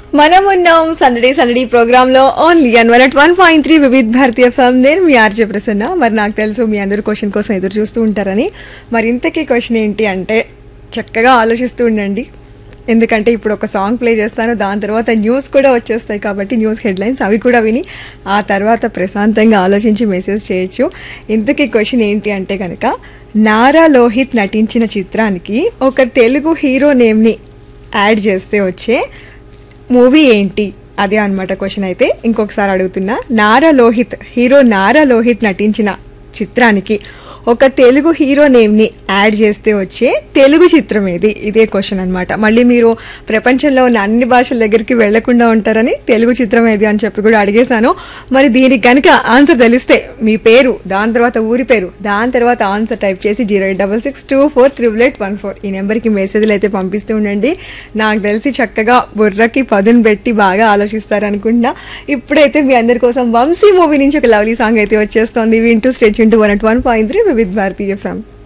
మనం ఉన్నాం సందడి సందడి ప్రోగ్రామ్ లో only on one at one point three Vividh Bharatiya film నేను మీ ఆర్జే ప్రసన్న మరి నాకు తెలుసు మీ అందరు క్వశ్చన్ కోసం ఎదురు చూస్తూ ఉంటారని మరి ఇంతకీ క్వశ్చన్ ఏంటి అంటే చక్కగా ఆలోచిస్తూ ఉండండి ఎందుకంటే ఇప్పుడు ఒక సాంగ్ ప్లే చేస్తాను దాని తర్వాత న్యూస్ కూడా వచ్చేస్తాయి కాబట్టి న్యూస్ హెడ్లైన్స్ అవి కూడా విని ఆ తర్వాత ప్రశాంతంగా ఆలోచించి మెసేజ్ చేయొచ్చు ఇంతకీ క్వశ్చన్ ఏంటి అంటే కనుక నారా లోహిత్ నటించిన చిత్రానికి ఒక తెలుగు హీరో నేమ్ని యాడ్ చేస్తే వచ్చే మూవీ ఏంటి అదే అన్నమాట క్వశ్చన్ అయితే ఇంకొకసారి అడుగుతున్నా నారా లోహిత్ హీరో నారా లోహిత్ నటించిన చిత్రానికి ఒక తెలుగు హీరో నేమ్ని యాడ్ చేస్తే వచ్చే తెలుగు చిత్రం ఏది ఇదే క్వశ్చన్ అనమాట మళ్ళీ మీరు ప్రపంచంలో ఉన్న అన్ని భాషల దగ్గరికి వెళ్లకుండా ఉంటారని తెలుగు చిత్రం ఏది అని చెప్పి కూడా అడిగేశాను మరి దీనికి కనుక ఆన్సర్ తెలిస్తే మీ పేరు దాని తర్వాత ఊరి పేరు దాని తర్వాత ఆన్సర్ టైప్ చేసి zero eight double six two four triple eight one four ఈ నెంబర్కి మెసేజ్లు అయితే పంపిస్తూ ఉండండి నాకు తెలిసి చక్కగా బుర్రకి పదును పెట్టి బాగా ఆలోచిస్తారనుకుంటున్నా ఇప్పుడైతే మీ అందరి కోసం వంశీ మూవీ నుంచి ఒక లవ్లీ సాంగ్ అయితే వచ్చేస్తోంది వింటూ స్టేట్ వింటూ one at one point three Vividh Bharatiya from